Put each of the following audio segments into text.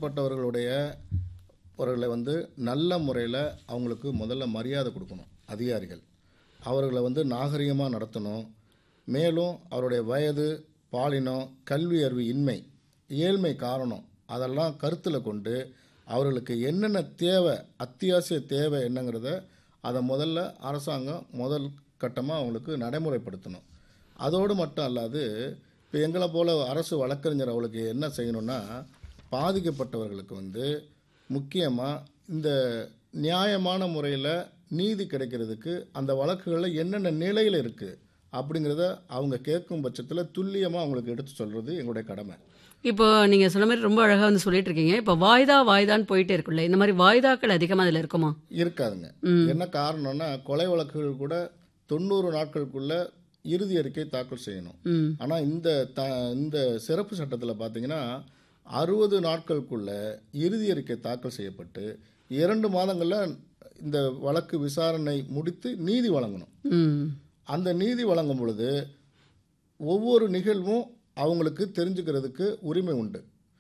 பாதிக்கப்பட்டவர்களுடைய அவர்களை வந்து நல்ல முறையில் அவங்களுக்கு முதல்ல மரியாதை கொடுக்கணும் அதிகாரிகள் அவர்களை வந்து நாகரிகமாக நடத்தணும் மேலும் அவருடைய வயது பாலினம் கல்வி அறிவு இன்மை ஏழ்மை காரணம் அதெல்லாம் கருத்தில் கொண்டு அவர்களுக்கு என்னென்ன தேவை அத்தியாவசிய தேவை என்னங்கிறத அதை முதல்ல அரசாங்கம் முதல் கட்டமாக அவங்களுக்கு நடைமுறைப்படுத்தணும் அதோடு மட்டும் அல்லாது இப்போ எங்களை போல் அரசு வழக்கறிஞர் அவளுக்கு என்ன செய்யணும்னா பாதிக்கப்பட்டவர்களுக்கு வந்து முக்கியமாக இந்த நியாயமான முறையில் நீதி கிடைக்கிறதுக்கு அந்த வழக்குகளில் என்னென்ன நிலையில் இருக்குது அப்படிங்கிறத அவங்க கேட்கும் பட்சத்தில் துல்லியமாக அவங்களுக்கு எடுத்து சொல்கிறது எங்களுடைய கடமை இப்போ நீங்கள் சொன்ன மாதிரி ரொம்ப அழகாக வந்து சொல்லிட்டு இருக்கீங்க இப்போ வாய்தா வாய்தான்னு போயிட்டே இருக்குல்ல இந்த மாதிரி வாய்தாக்கள் அதிகமாக அதில் இருக்குமா இருக்காதுங்க என்ன காரணம்னா கொலை வழக்குகள் கூட தொண்ணூறு நாட்களுக்குள்ள இறுதி அறிக்கை தாக்கல் செய்யணும் ம் ஆனால் இந்த த இந்த சிறப்பு சட்டத்தில் பார்த்தீங்கன்னா அறுபது நாட்களுக்குள்ள இறுதி அறிக்கை தாக்கல் செய்யப்பட்டு இரண்டு மாதங்களில் இந்த வழக்கு விசாரணை முடித்து நீதி வழங்கணும் ம் அந்த நீதி வழங்கும் பொழுது ஒவ்வொரு நிகழ்வும் அவங்களுக்கு தெரிஞ்சுக்கிறதுக்கு உரிமை உண்டு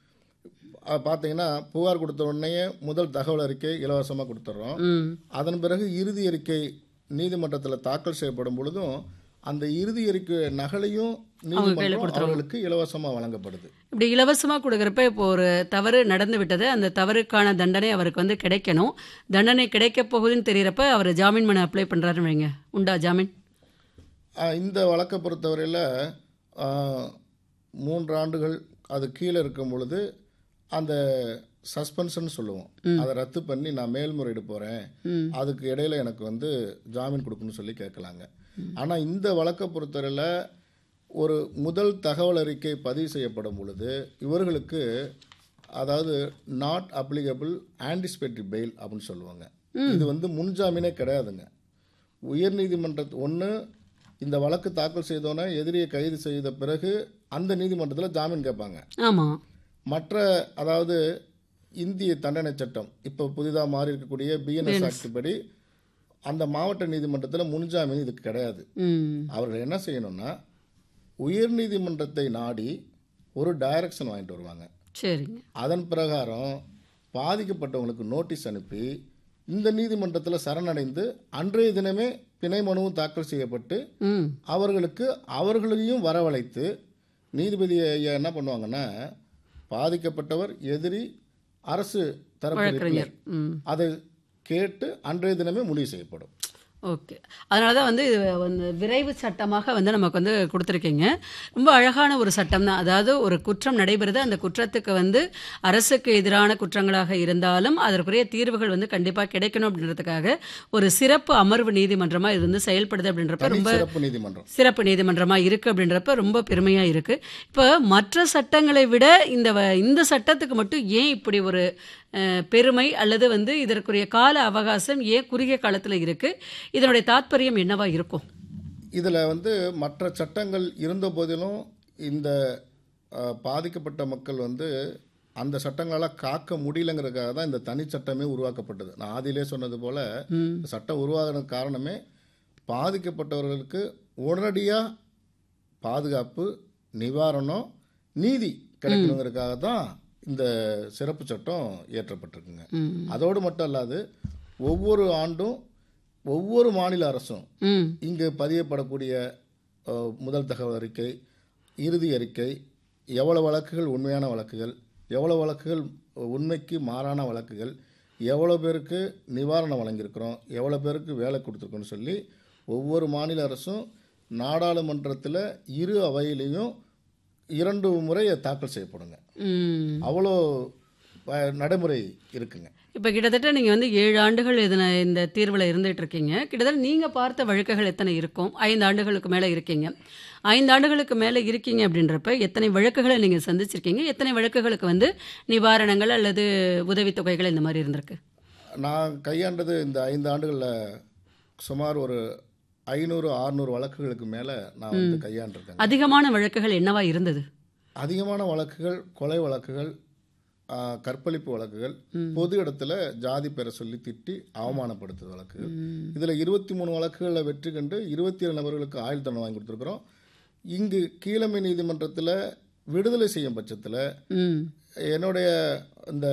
அஹ் பார்த்தீங்கன்னா புகார் கொடுத்த உடனேயே முதல் தகவல் அறிக்கை இலவசமாக கொடுத்துட்றோம் ம் அதன் பிறகு இறுதி அறிக்கை நீதிமன்றத்தில் தாக்கல் செய்யப்படும் பொழுதும் அந்த இறுதி அறிக்கை நகலையும் நீதிமன்றம் அவர்களுக்கு இலவசமாக வழங்கப்படுது இப்படி இலவசமாக கொடுக்குறப்ப இப்போ ஒரு தவறு நடந்து விட்டது அந்த தவறுக்கான தண்டனை அவருக்கு வந்து கிடைக்கணும் தண்டனை கிடைக்க போகுதுன்னு தெரியறப்ப அவர் ஜாமீன் மனு அப்ளை பண்ணுறாருன்னு வைங்க உண்டா ஜாமீன் ஆஹ் இந்த வழக்கை பொறுத்தவரையில் ஆஹ், மூன்று ஆண்டுகள் அது கீழே இருக்கும் பொழுது அந்த சஸ்பென்ஷன் சொல்லுவோம் அதை ரத்து பண்ணி நான் மேல்முறையீடு போகிறேன் ம் அதுக்கு இடையில எனக்கு வந்து ஜாமீன் கொடுக்கணும்னு சொல்லி கேட்கலாங்க ஆனால் இந்த வழக்கை பொறுத்தவரையில் ஒரு முதல் தகவல் அறிக்கை பதிவு செய்யப்படும் பொழுது இவர்களுக்கு அதாவது நாட் அப்ளிகபிள் ஆன்டிசிபேட்டரி பெயில் அப்படின்னு சொல்லுவாங்க இது வந்து முன்ஜாமீனே கிடையாதுங்க உயர்நீதிமன்ற ஒன்று இந்த வழக்கு தாக்கல் செய்தோன்னே எதிரியை கைது செய்த பிறகு அந்த நீதிமன்றத்தில் ஜாமீன் கேட்பாங்க ஆமாம் மற்ற அதாவது இந்திய தண்டனை சட்டம் இப்போ புதிதாக மாறி இருக்கக்கூடிய பிஎன்எஸ் ஆக்ட் படி அந்த மாவட்ட நீதிமன்றத்தில் முன்ஜாமீன் இதுக்கு கிடையாது ம் அவர்கள் என்ன செய்யணும்னா உயர்நீதிமன்றத்தை நாடி ஒரு டைரக்ஷன் வாங்கிட்டு வருவாங்க சரிங்க அதன் பிரகாரம் பாதிக்கப்பட்டவங்களுக்கு நோட்டீஸ் அனுப்பி இந்த நீதிமன்றத்தில் சரணடைந்து அன்றைய தினமே பிணை மனுவும் தாக்கல் செய்யப்பட்டு ம் அவர்களுக்கு அவர்களையும் வரவழைத்து நீதிபதி ஐயா என்ன பண்ணுவாங்கன்னா பாதிக்கப்பட்டவர் எதிரி அரசு தரப்பு வழக்கறிஞர் ம் அதை கேட்டு அன்றைய தினமே முடிவு செய்யப்படும் ஓகே அதனால தான் வந்து இது வந்து விரைவு சட்டமாக வந்து நமக்கு வந்து கொடுத்துருக்கீங்க ரொம்ப அழகான ஒரு சட்டம் தான் அதாவது ஒரு குற்றம் நடைபெறுது அந்த குற்றத்துக்கு வந்து அரசுக்கு எதிரான குற்றங்களாக இருந்தாலும் அதற்குரிய தீர்வுகள் வந்து கண்டிப்பாக கிடைக்கணும் அப்படின்றதுக்காக ஒரு சிறப்பு அமர்வு நீதிமன்றமாக இது வந்து செயல்படுது அப்படின்றப்ப தனி ரொம்ப சிறப்பு நீதிமன்றம் சிறப்பு நீதிமன்றமா இருக்கு அப்படின்றப்ப ரொம்ப பெருமையா இருக்கு இப்போ மற்ற சட்டங்களை விட இந்த வ- இந்த சட்டத்துக்கு மட்டும் ஏன் இப்படி ஒரு அஹ், பெருமை அல்லது வந்து இதற்குரிய கால அவகாசம் ஏன் குறுகிய காலத்துல இருக்கு இதனுடைய தாத்பரியம் என்னவா இருக்கும் இதில் வந்து மற்ற சட்டங்கள் இருந்த போதிலும் இந்த அஹ், பாதிக்கப்பட்ட மக்கள் வந்து அந்த சட்டங்களால் காக்க முடியலங்கிறதுக்காக தான் இந்த தனி சட்டமே உருவாக்கப்பட்டது நான் ஆதியிலே சொன்னது போல இந்த சட்டம் உருவாகிறதுக்கு காரணமே பாதிக்கப்பட்டவர்களுக்கு உடனடியாக பாதுகாப்பு நிவாரணம் நீதி கிடைக்கணுங்கிறதுக்காக தான் இந்த சிறப்பு சட்டம் இயற்றப்பட்டிருக்குங்க ம் அதோடு மட்டும் அல்லாது ஒவ்வொரு ஆண்டும் ஒவ்வொரு மாநில அரசும் ம் இங்கு பதியப்படக்கூடிய அஹ், முதல் தகவல் அறிக்கை இறுதி அறிக்கை எவ்வளவு வழக்குகள் உண்மையான வழக்குகள் எவ்வளவு வழக்குகள் உண்மைக்கு மாறான வழக்குகள் எவ்வளோ பேருக்கு நிவாரணம் வழங்கியிருக்கிறோம் எவ்வளோ பேருக்கு வேலை கொடுத்துருக்கோன்னு சொல்லி ஒவ்வொரு மாநில அரசும் நாடாளுமன்றத்தில் இரு அவையிலையும் இரண்டு முறை தாக்கல் செய்யப்படுங்க ம் அவ்வளோ அஹ், நடைமுறை இருக்குங்க இப்போ கிட்டத்தட்ட நீங்கள் வந்து ஏழு ஆண்டுகள் இதன இந்த தீர்வில் இருந்துட்டு இருக்கீங்க கிட்டத்தட்ட நீங்கள் பார்த்த வழக்குகள் எத்தனை இருக்கும் ஐந்து ஆண்டுகளுக்கு மேலே இருக்கீங்க ஐந்து ஆண்டுகளுக்கு மேலே இருக்கீங்க அப்படின்றப்ப எத்தனை வழக்குகளை நீங்கள் சந்திச்சிருக்கீங்க எத்தனை வழக்குகளுக்கு வந்து நிவாரணங்கள் அல்லது உதவித்தொகைகள் இந்த மாதிரி இருந்திருக்கு நான் கையாண்டது இந்த ஐந்து ஆண்டுகளில் சுமார் ஒரு ஐநூறு ஆறுநூறு வழக்குகளுக்கு மேலே நான் வந்து கையாண்டிருக்கேன் அதிகமான வழக்குகள் என்னவா இருந்தது அதிகமான வழக்குகள் கொலை வழக்குகள் ஆ, கற்பழிப்பு வழக்குகள் பொது இடத்துல ஜாதி பெற சொல்லி திட்டி அவமானப்படுத்துது வழக்குகள் இதில் இருபத்தி மூணு வழக்குகளில் வெற்றி கண்டு இருபத்தி ஏழு நபர்களுக்கு ஆயுள் தண்டனை வாங்கி கொடுத்துருக்குறோம் இங்கு கீழமை நீதிமன்றத்தில் விடுதலை செய்யும் பட்சத்தில் ம் என்னுடைய இந்த